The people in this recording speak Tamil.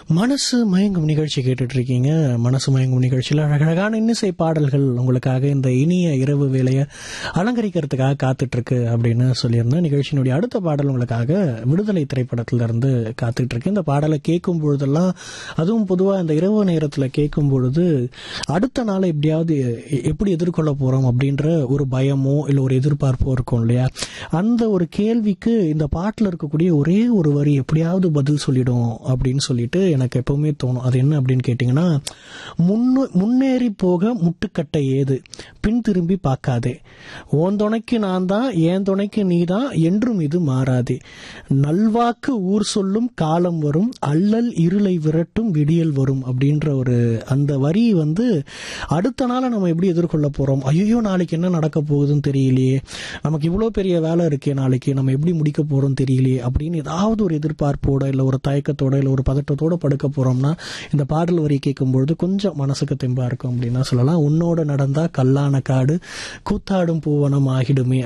மனசு மயங்கும் நிகழ்ச்சி கேட்டுட்டு இருக்கீங்க மனசு மயங்கும் நிகழ்ச்சியில் அழகழகான இன்னிசை பாடல்கள் உங்களுக்காக இந்த இனிய இரவு வேலையை அலங்கரிக்கிறதுக்காக காத்துட்டு இருக்கு அப்படின்னு சொல்லியிருந்தேன் நிகழ்ச்சியினுடைய அடுத்த பாடல் உங்களுக்காக விடுதலை திரைப்படத்துல இருந்து காத்துட்டு இருக்கு இந்த பாடலை கேட்கும் பொழுதெல்லாம் அதுவும் பொதுவாக இந்த இரவு நேரத்தில் கேட்கும் பொழுது அடுத்த நாளை எப்படியாவது எ- எப்படி எதிர்கொள்ள போறோம் அப்படின்ற ஒரு பயமோ இல்லை ஒரு எதிர்பார்ப்போ இருக்கும் இல்லையா அந்த ஒரு கேள்விக்கு இந்த பாட்டில் இருக்கக்கூடிய ஒரே ஒரு வரி எப்படியாவது பதில் சொல்லிடும் அப்படின்னு சொல்லிட்டு எனக்கு எப்பவுமே தோணும் அது என்ன அப்படின்னு கேட்டிங்கன்னா முன்னு முன்னேறி போக முட்டுக்கட்டை ஏது பின் திரும்பி பார்க்காதே ஓன் துணைக்கு நான் தான் என் துணைக்கு நீ தான் என்றும் இது மாறாதே நல்வாக்கு ஊர் சொல்லும் காலம் வரும் அல்லல் இருளை விரட்டும் விடியல் வரும் அப்படின்ற ஒரு அந்த வரி வந்து அடுத்த நாளை நம்ம எப்படி எதிர்கொள்ள போறோம் ஐயோ நாளைக்கு என்ன நடக்க போகுதுன்னு தெரியலையே நமக்கு இவ்வளோ பெரிய வேலை இருக்கே நாளைக்கு நம்ம எப்படி முடிக்க போறோம் தெரியலையே அப்படின்னு ஏதாவது ஒரு எதிர்பார்ப்போட இல்லை ஒரு தயக்கத்தோட இல்லை ஒரு பதட்டத்தோட படுக்க போறோம்னா இந்த பாடல் வரி கேட்கும்பொழுது கொஞ்சம் மனசுக்கு தெம்பா இருக்கும் அப்படின்னா சொல்லலாம் உன்னோட நடந்தா கல்லான காடு கூத்தாடும் பூவனம் ஆகிடுமே